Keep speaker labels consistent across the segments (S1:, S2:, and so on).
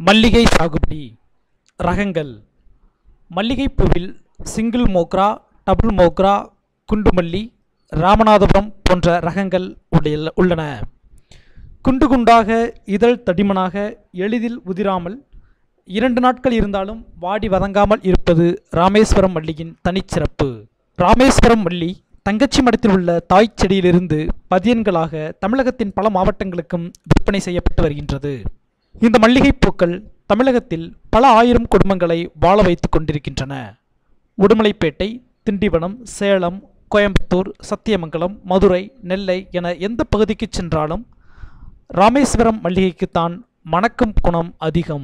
S1: மல்லிகை சாகுபடி ரகங்கள் மல்லிகைப்பூவில் சிங்கிள் மோக்ரா டபுள் மோக்ரா குண்டுமல்லி ராமநாதபுரம் போன்ற ரகங்கள் உடைய- உள்ளன குண்டு குண்டாக இதழ் தடிமனாக எளிதில் உதிராமல் இரண்டு நாட்கள் இருந்தாலும் வாடி வதங்காமல் இருப்பது ராமேஸ்வரம் மல்லியின் தனிச்சிறப்பு ராமேஸ்வரம் மல்லி தங்கச்சி மடத்தில் உள்ள தாய்ச் செடியிலிருந்து பதியன்களாக தமிழகத்தின் பல மாவட்டங்களுக்கும் விற்பனை செய்யப்பட்டு வருகின்றது இந்த மல்லிகைப் பூக்கள் தமிழகத்தில் பல ஆயிரம் குடும்பங்களை வாழ வைத்துக் கொண்டிருக்கின்றன உடுமலைப்பேட்டை திண்டிவனம் சேலம் கோயம்புத்தூர் சத்தியமங்கலம் மதுரை நெல்லை என எந்த பகுதிக்கு சென்றாலும் ராமேஸ்வரம் மல்லிகைக்குத்தான் மணக்கும் குணம் அதிகம்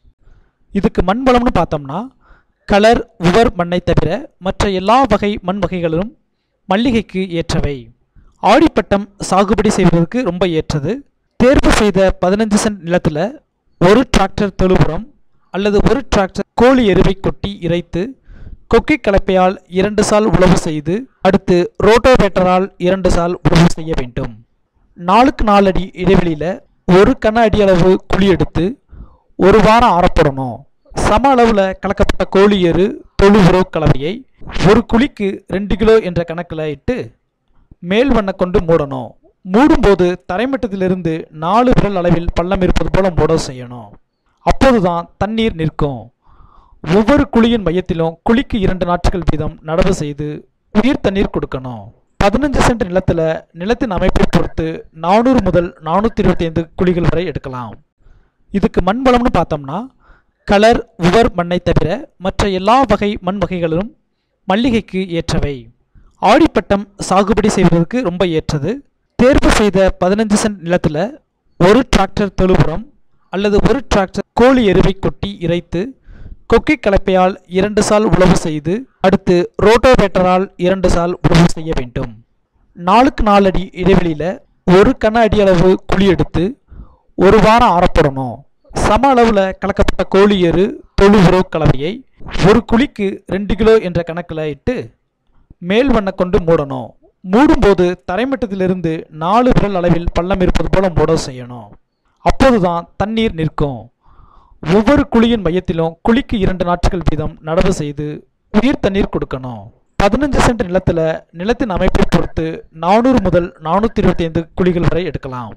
S1: இதுக்கு மண் வளம்னு பார்த்தோம்னா கலர் உவர் மண்ணை தவிர மற்ற எல்லா வகை மண் வகைகளிலும் மல்லிகைக்கு ஏற்றவை ஆடிப்பட்டம் சாகுபடி செய்வதற்கு ரொம்ப ஏற்றது தேர்வு செய்த பதினஞ்சு சென்ட் நிலத்தில் ஒரு டிராக்டர் தொழுபுறம் அல்லது ஒரு டிராக்டர் கோழி எருவை கொட்டி இறைத்து கொக்கி கலப்பையால் இரண்டு சால் உழவு செய்து அடுத்து ரோட்டோவேட்டரால் இரண்டு சால் உழவு செய்ய வேண்டும் நாலுக்கு நாலு அடி இடைவெளியில் ஒரு கன அடி அளவு குழி எடுத்து ஒரு வாரம் ஆறப்படணும் சம அளவில் கலக்கப்பட்ட கோழி எரு தொழு உறவு கலவையை ஒரு குழிக்கு ரெண்டு கிலோ என்ற கணக்கில் இட்டு மேல் வண்ண கொண்டு மூடணும் மூடும்போது தரைமட்டத்திலிருந்து நாலு விரல் அளவில் பள்ளம் இருப்பது போல மூட செய்யணும் அப்போதுதான் தண்ணீர் நிற்கும் ஒவ்வொரு குழியின் மையத்திலும் குழிக்கு இரண்டு நாட்கள் வீதம் நடவு செய்து உயிர் தண்ணீர் கொடுக்கணும் பதினஞ்சு சென்ட் நிலத்துல நிலத்தின் அமைப்பை பொறுத்து நானூறு முதல் நானூற்றி இருபத்தி ஐந்து குழிகள் வரை எடுக்கலாம் இதுக்கு மண் வளம்னு பார்த்தோம்னா கலர் உவர் மண்ணை தவிர மற்ற எல்லா வகை மண் வகைகளிலும் மல்லிகைக்கு ஏற்றவை ஆடிப்பட்டம் சாகுபடி செய்வதற்கு ரொம்ப ஏற்றது தேர்வு செய்த பதினஞ்சு சென்ட் நிலத்தில் ஒரு டிராக்டர் தொழுபுறம் அல்லது ஒரு டிராக்டர் கோழி எருவை கொட்டி இறைத்து கொக்கி கலப்பையால் இரண்டு சால் உழவு செய்து அடுத்து ரோட்டோவேட்டரால் இரண்டு சால் உழவு செய்ய வேண்டும் நாலுக்கு நாலு அடி இடைவெளியில் ஒரு கன அடி அளவு குழி எடுத்து ஒரு வாரம் ஆறப்படணும் சம அளவில் கலக்கப்பட்ட கோழி எரு தொழு உறவு கலவையை ஒரு குழிக்கு ரெண்டு கிலோ என்ற கணக்கில் இட்டு மேல் வண்ண கொண்டு மூடணும் மூடும்போது தரைமட்டத்திலிருந்து நாலு விரல் அளவில் பள்ளம் இருப்பது போல மூட செய்யணும் அப்போதுதான் தண்ணீர் நிற்கும் ஒவ்வொரு குழியின் மையத்திலும் குழிக்கு இரண்டு நாட்கள் வீதம் நடவு செய்து உயிர் தண்ணீர் கொடுக்கணும் பதினஞ்சு சென்ட் நிலத்துல நிலத்தின் அமைப்பை பொறுத்து நானூறு முதல் நானூற்றி இருபத்தி ஐந்து குழிகள் வரை எடுக்கலாம்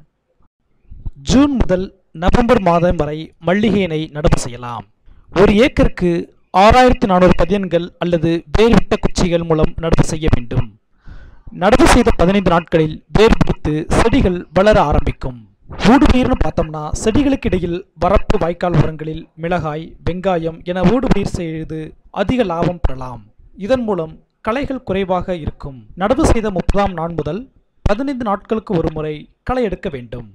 S1: ஜூன் முதல் நவம்பர் மாதம் வரை மல்லிகையினை நடவு செய்யலாம் ஒரு ஏக்கருக்கு ஆறாயிரத்தி நானூறு பதியன்கள் அல்லது வேர்விட்ட குச்சிகள் மூலம் நடவு செய்ய வேண்டும் நடவு செய்த பதினைந்து நாட்களில் வேர் பிடித்து செடிகள் வளர ஆரம்பிக்கும் ஊடுபயிர்னு பார்த்தோம்னா செடிகளுக்கு இடையில் வரப்பு வாய்க்கால் உரங்களில் மிளகாய் வெங்காயம் என ஊடுபயிர் செய்து அதிக லாபம் பெறலாம் இதன் மூலம் களைகள் குறைவாக இருக்கும் நடவு செய்த முப்பதாம் நாள் முதல் பதினைந்து நாட்களுக்கு ஒரு முறை களை எடுக்க வேண்டும்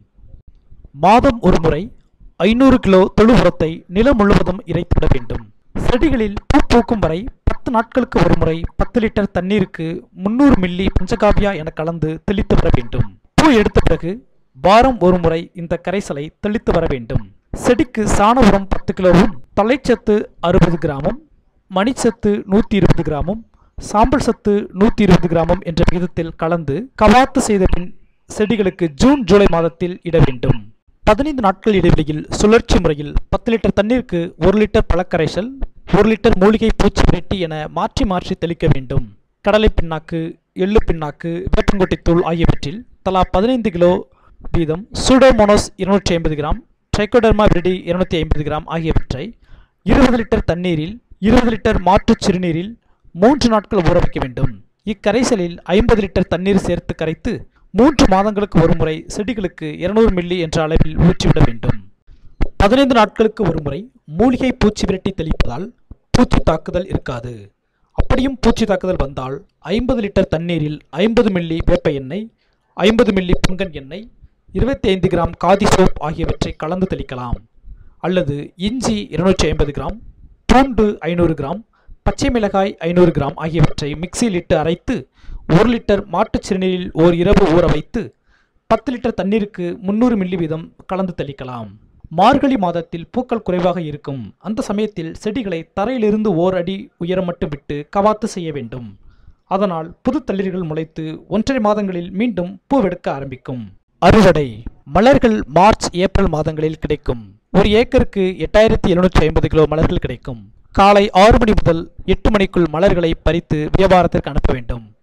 S1: மாதம் ஒரு முறை ஐநூறு கிலோ தொழு உரத்தை நிலம் முழுவதும் இறைத்துவிட வேண்டும் செடிகளில் பூ பூக்கும் வரை பத்து நாட்களுக்கு ஒரு முறை பத்து லிட்டர் தண்ணீருக்கு முன்னூறு மில்லி பஞ்சகாவியா என கலந்து தெளித்து வர வேண்டும் பூ எடுத்த பிறகு வாரம் ஒரு முறை இந்த கரைசலை தெளித்து வர வேண்டும் செடிக்கு சாண உரம் பத்து கிலோவும் தழைச்சத்து அறுபது கிராமும் மணிச்சத்து நூற்றி இருபது கிராமும் சாம்பல் சத்து நூற்றி இருபது கிராமும் என்ற விகிதத்தில் கலந்து கவாத்து செய்த பின் செடிகளுக்கு ஜூன் ஜூலை மாதத்தில் இட வேண்டும் பதினைந்து நாட்கள் இடைவெளியில் சுழற்சி முறையில் பத்து லிட்டர் தண்ணீருக்கு ஒரு லிட்டர் பழக்கரைசல் ஒரு லிட்டர் மூலிகை பூச்சி விரட்டி என மாற்றி மாற்றி தெளிக்க வேண்டும் கடலை பிண்ணாக்கு எள்ளு பிண்ணாக்கு வேப்பங்கொட்டை தூள் ஆகியவற்றில் தலா பதினைந்து கிலோ வீதம் சூடோமோனோஸ் இருநூற்றி ஐம்பது கிராம் ட்ரைகோடர்மா விரிடி இருநூத்தி ஐம்பது கிராம் ஆகியவற்றை இருபது லிட்டர் தண்ணீரில் இருபது லிட்டர் மாற்றுச் சிறுநீரில் மூன்று நாட்கள் ஊற வைக்க வேண்டும் இக்கரைசலில் ஐம்பது லிட்டர் தண்ணீர் சேர்த்து கரைத்து மூன்று மாதங்களுக்கு ஒரு முறை செடிகளுக்கு இருநூறு மில்லி என்ற அளவில் ஊற்றிவிட வேண்டும் பதினைந்து நாட்களுக்கு ஒரு முறை மூலிகை பூச்சி விரட்டி தெளிப்பதால் பூச்சி தாக்குதல் இருக்காது அப்படியும் பூச்சி தாக்குதல் வந்தால் ஐம்பது லிட்டர் தண்ணீரில் ஐம்பது மில்லி வேப்ப எண்ணெய் ஐம்பது மில்லி புங்கன் எண்ணெய் இருபத்தி ஐந்து கிராம் காதி சோப் ஆகியவற்றை கலந்து தெளிக்கலாம் அல்லது இஞ்சி இருநூற்றி ஐம்பது கிராம் பூண்டு ஐநூறு கிராம் பச்சை மிளகாய் ஐநூறு கிராம் ஆகியவற்றை மிக்சியில் இட்டு அரைத்து ஒரு லிட்டர் மாட்டுச் சிறுநீரில் ஓர் இரவு ஊற வைத்து பத்து லிட்டர் தண்ணீருக்கு முந்நூறு மில்லி வீதம் கலந்து தெளிக்கலாம் மார்கழி மாதத்தில் பூக்கள் குறைவாக இருக்கும் அந்த சமயத்தில் செடிகளை தரையிலிருந்து ஓர் அடி உயரம் மட்டும் விட்டு கவாத்து செய்ய வேண்டும் அதனால் புது தளிர்கள் முளைத்து ஒன்றரை மாதங்களில் மீண்டும் பூவெடுக்க ஆரம்பிக்கும் அறுவடை மலர்கள் மார்ச் ஏப்ரல் மாதங்களில் கிடைக்கும் ஒரு ஏக்கருக்கு எட்டாயிரத்தி எழுநூற்றி ஐம்பது கிலோ மலர்கள் கிடைக்கும் காலை ஆறு மணி முதல் எட்டு மணிக்குள் மலர்களை பறித்து வியாபாரத்திற்கு அனுப்ப வேண்டும்